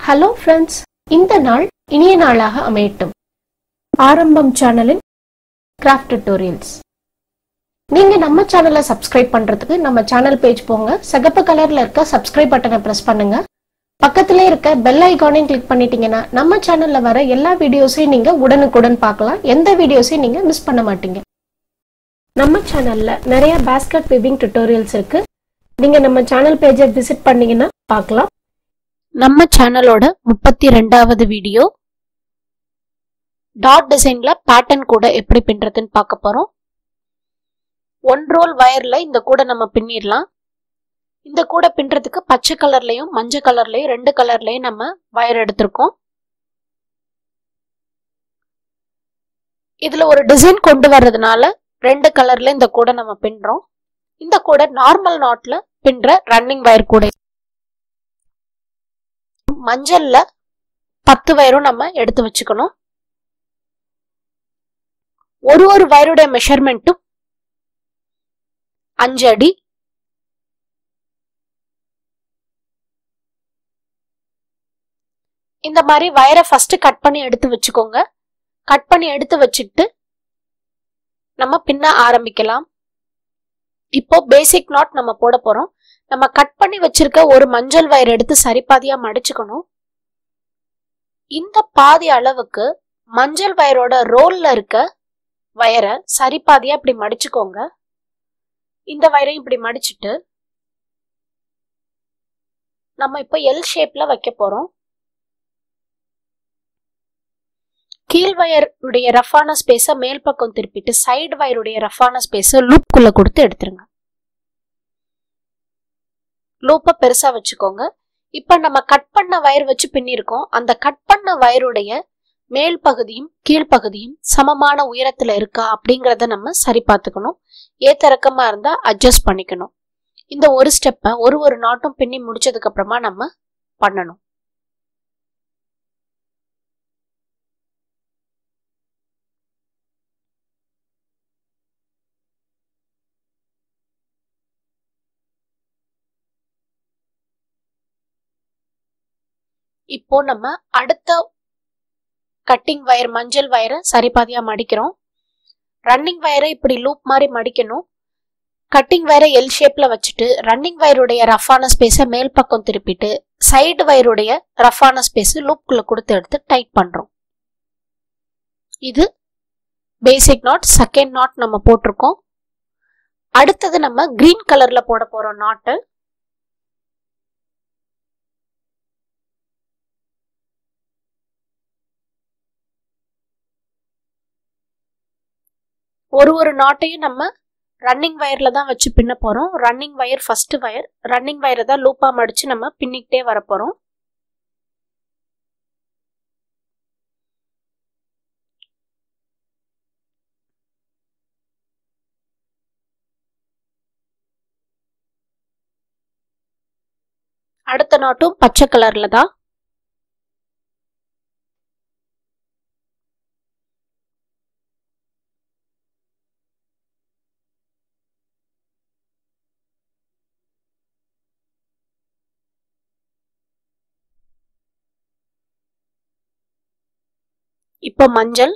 hello friends இந்த நாள் இனிய நாளாக அமையட்டும் ஆரம்பம் சேனலின் கிராஃப்ட் டுட்டோரியல்ஸ் நீங்க நம்ம சேனலை சப்ஸ்கிரைப் பண்றதுக்கு நம்ம சேனல் பேஜ் போங்க சிகப்பு கலர்ல இருக்க சப்ஸ்கிரைப் பட்டனை பிரஸ் பண்ணுங்க பக்கத்திலே இருக்க பெல் ஐகானையும் கிளிக் பண்ணிட்டீங்கன்னா நம்ம சேனல்ல வர எல்லா வீடியோஸையும் நீங்க உடனுக்குடன் பார்க்கலாம் எந்த வீடியோஸையும் நீங்க மிஸ் பண்ண மாட்டீங்க நம்ம சேனல்ல நிறைய பேஸ்கெட் விவிங் டுட்டோரியல்ஸ் இருக்கு நீங்க நம்ம சேனல் பேஜை விசிட் பண்ணீங்கன்னா பார்க்கலாம் நம்ம சேனலோட முப்பத்தி ரெண்டாவது வீடியோ டாட் டிசைன்ல பேட்டர்ன் கூட எப்படி பின்றதுன்னு பார்க்க போறோம் ஒன் ரோல் வயர்ல இந்த கூட நம்ம பின்னிடலாம் இந்த கூட பின்றதுக்கு பச்சை கலர்லயும் மஞ்சள் கலர்லயும் ரெண்டு கலர்லயும் நம்ம வயர் எடுத்திருக்கோம் இதுல ஒரு டிசைன் கொண்டு வர்றதுனால ரெண்டு கலர்ல இந்த கூட நம்ம பின்றோம் இந்த கூட நார்மல் நாட்ல பின்ற ரன்னிங் வயர் கூட மஞ்சள்ல பத்து வயரும் நம்ம எடுத்து வச்சுக்கணும் ஒரு ஒரு வயருடைய மெஷர்மெண்ட்டும் அஞ்சு அடி இந்த மாதிரி வயரை ஃபர்ஸ்ட் கட் பண்ணி எடுத்து வச்சுக்கோங்க கட் பண்ணி எடுத்து வச்சுட்டு நம்ம பின்ன ஆரம்பிக்கலாம் இப்போ பேசிக் நாட் நம்ம போட போறோம் நம்ம கட் பண்ணி வச்சிருக்க ஒரு மஞ்சள் வயர் எடுத்து சரிபாதியா மடிச்சுக்கணும் இந்த பாதி அளவுக்கு மஞ்சள் வயரோட ரோல்ல இருக்க வயரை சரிபாதியா இப்படி மடிச்சுக்கோங்க இந்த வயரையும் இப்படி மடிச்சுட்டு நம்ம இப்போ எல் ஷேப்ல வைக்க போறோம் கீழ் வயருடைய ரஃபான ஸ்பேஸ மேல் பக்கம் திருப்பிட்டு சைடு வயருடைய ரஃபான ஸ்பேஸ லூப்குள்ள கொடுத்து எடுத்துருங்க லூப்ப பெருசா வச்சுக்கோங்க இப்ப நம்ம கட் பண்ண வயர் வச்சு பின்னிருக்கோம் அந்த கட் பண்ண வயருடைய மேல் பகுதியும் கீழ்ப்பகுதியும் சமமான உயரத்துல இருக்கா அப்படிங்கறத நம்ம சரி பார்த்துக்கணும் ஏத்திறக்கமா இருந்தா அட்ஜஸ்ட் பண்ணிக்கணும் இந்த ஒரு ஸ்டெப்பை ஒரு ஒரு நாட்டும் பின்னி முடிச்சதுக்கு அப்புறமா நம்ம பண்ணணும் இப்போ நம்ம அடுத்த கட்டிங் வயர் மஞ்சள் வயரை சரிபாதியா மடிக்கிறோம் ரன்னிங் வயரை இப்படி லூப் மாதிரி மடிக்கணும் கட்டிங் வயரை எல் ஷேப்ல வச்சுட்டு ரன்னிங் வயருடைய ரஃபான ஸ்பேஸை மேல் பக்கம் திருப்பிட்டு சைடு வயருடைய ரஃபான ஸ்பேஸ் லூப்குள்ள கொடுத்து எடுத்து டைட் பண்றோம் இது பேசிக் நாட் செகண்ட் நாட் நம்ம போட்டிருக்கோம் அடுத்தது நம்ம கிரீன் கலர்ல போட போறோம் நாட்டு ஒரு ஒரு நாட்டையும் நம்ம ரன்னிங் வயர்ல தான் வச்சு பின்ன போறோம் running wire first wire running வயரை தான் லூப்பா மடிச்சு நம்ம பின்னிக்கிட்டே வர போறோம் அடுத்த நாட்டும் பச்சை கலர்ல தான் இப்போ மஞ்சள்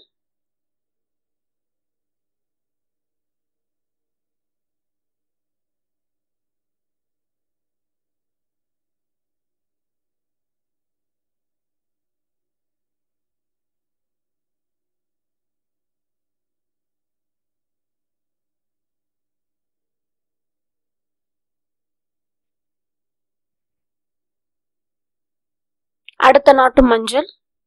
அடுத்த நாட்டு மஞ்சள்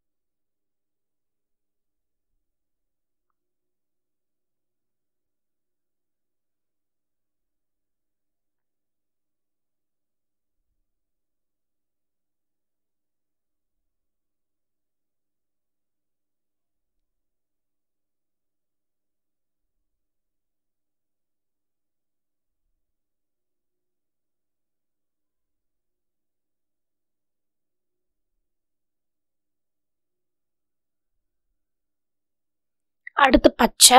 அடுத்து பச்சை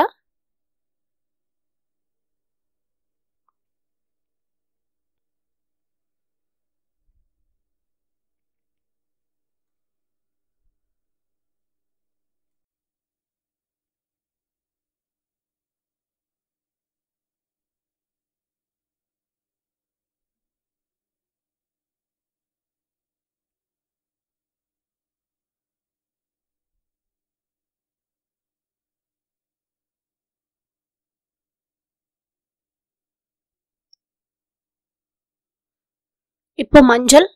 இப்போ மஞ்சள்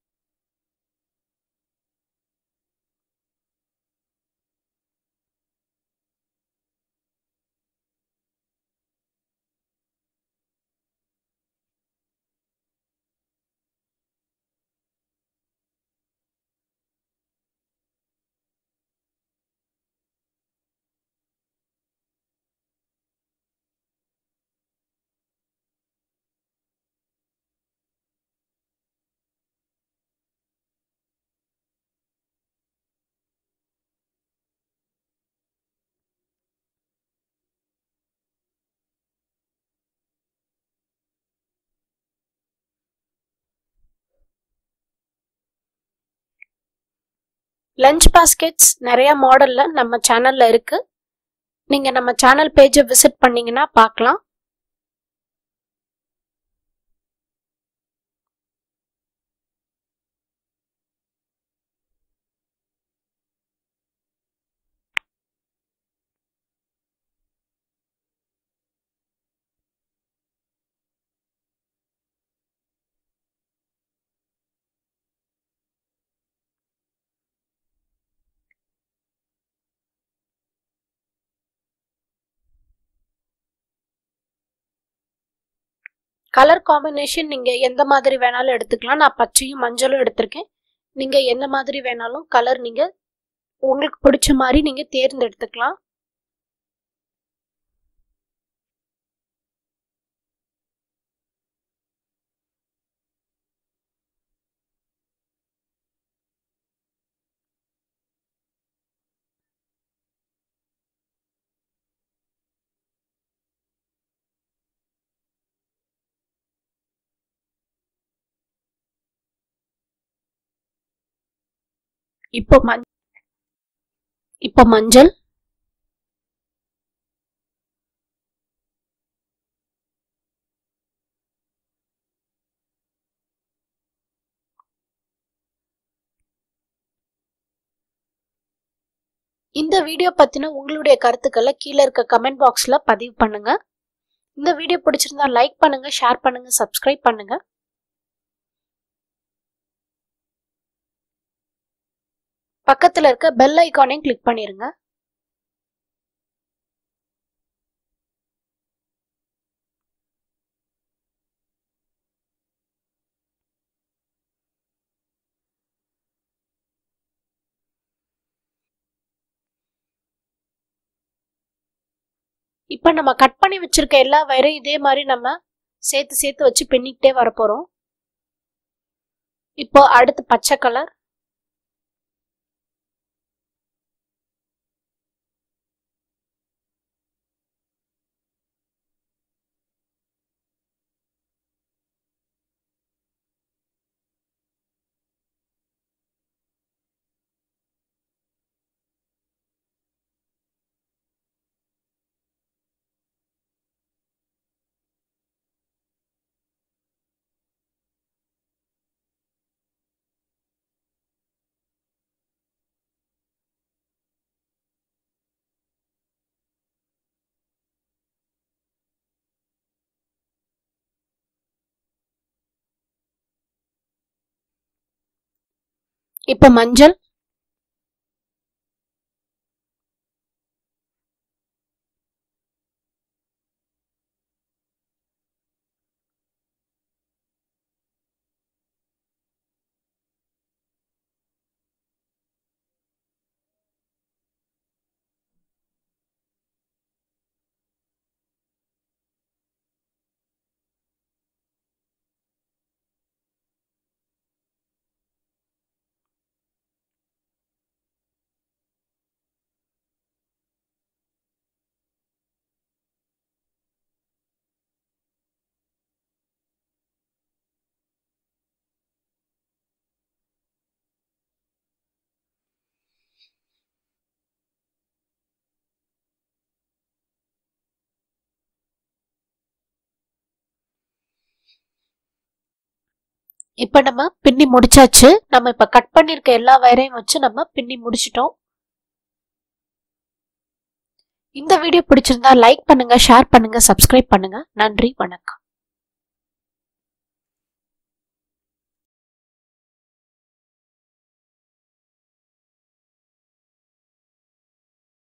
லஞ்ச் பாஸ்கெட்ஸ் நிறைய மாடல்ல நம்ம சேனல்ல இருக்கு நீங்க நம்ம சேனல் பேஜை விசிட் பண்ணீங்கன்னா பார்க்கலாம் கலர் காம்பினேஷன் நீங்க எந்த மாதிரி வேணாலும் எடுத்துக்கலாம் நான் பச்சையும் மஞ்சளும் எடுத்திருக்கேன் நீங்க எந்த மாதிரி வேணாலும் கலர் நீங்க உங்களுக்கு பிடிச்ச மாதிரி நீங்க தேர்ந்தெடுத்துக்கலாம் இப்போ மஞ் இப்போ மஞ்சள் இந்த வீடியோ பத்தின உங்களுடைய கருத்துக்களை கீழே இருக்க கமெண்ட் பாக்ஸ்ல பதிவு பண்ணுங்க இந்த வீடியோ பிடிச்சிருந்தா லைக் பண்ணுங்க ஷேர் பண்ணுங்க சப்ஸ்கிரைப் பண்ணுங்க பக்கத்துல இருக்க பெல் ஐகானையும் கிளிக் பண்ணிருங்க இப்ப நம்ம கட் பண்ணி வச்சிருக்க எல்லா வயரையும் இதே மாதிரி நம்ம சேர்த்து சேர்த்து வச்சு பின்னிக்கிட்டே வரப்போறோம் இப்போ அடுத்து பச்சை கலர் இப்ப மஞ்சள் இப்ப நம்ம பின்னி முடிச்சாச்சு நம்ம இப்ப கட் பண்ணிருக்க எல்லா வயரையும் வச்சு நம்ம பின்னி முடிச்சிட்டோம் இந்த வீடியோ பிடிச்சிருந்தா லைக் பண்ணுங்க ஷேர் பண்ணுங்க சப்ஸ்கிரைப் பண்ணுங்க நன்றி வணக்கம்